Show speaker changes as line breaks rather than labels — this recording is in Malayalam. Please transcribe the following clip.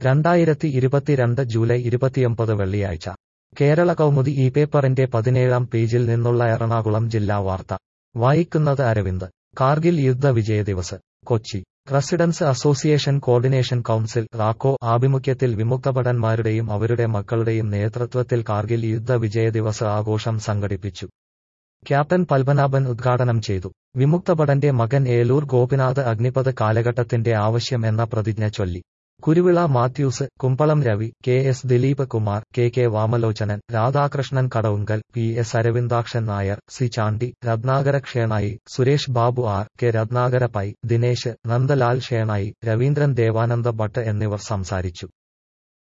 രണ്ടായിരത്തി ഇരുപത്തിരണ്ട് ജൂലൈ ഇരുപത്തിയൊമ്പത് വെള്ളിയാഴ്ച കേരള കൗമുദി ഈ പേപ്പറിന്റെ പതിനേഴാം പേജിൽ നിന്നുള്ള എറണാകുളം ജില്ലാ വാർത്ത വായിക്കുന്നത് അരവിന്ദ് കാർഗിൽ യുദ്ധ Vijay Diwas Kochi residents association coordination council റാക്കോ ആഭിമുഖ്യത്തിൽ വിമുക്തഭടന്മാരുടെയും അവരുടെ മക്കളുടെയും നേതൃത്വത്തിൽ കാർഗിൽ യുദ്ധ വിജയ ദിവസ് ആഘോഷം സംഘടിപ്പിച്ചു ക്യാപ്റ്റൻ പത്മനാഭൻ ഉദ്ഘാടനം ചെയ്തു വിമുക്തഭടന്റെ മകൻ ഏലൂർ ഗോപിനാഥ് അഗ്നിപത് കാലഘട്ടത്തിന്റെ ആവശ്യം എന്ന പ്രതിജ്ഞ ചൊല്ലി Kuruvila Mathews Kumbalam Ravi K S Dileep Kumar K K Vamalochanan Radhakrishnan Kadavunkal P S Aravindakshan Nair C Chandy Ratnakara Shenoy Suresh Babu R K Ratnakara Pai Dinesh Nandalal Shenoy Raveendran Devananda Bhat എന്നിവർ സംസാരിച്ചു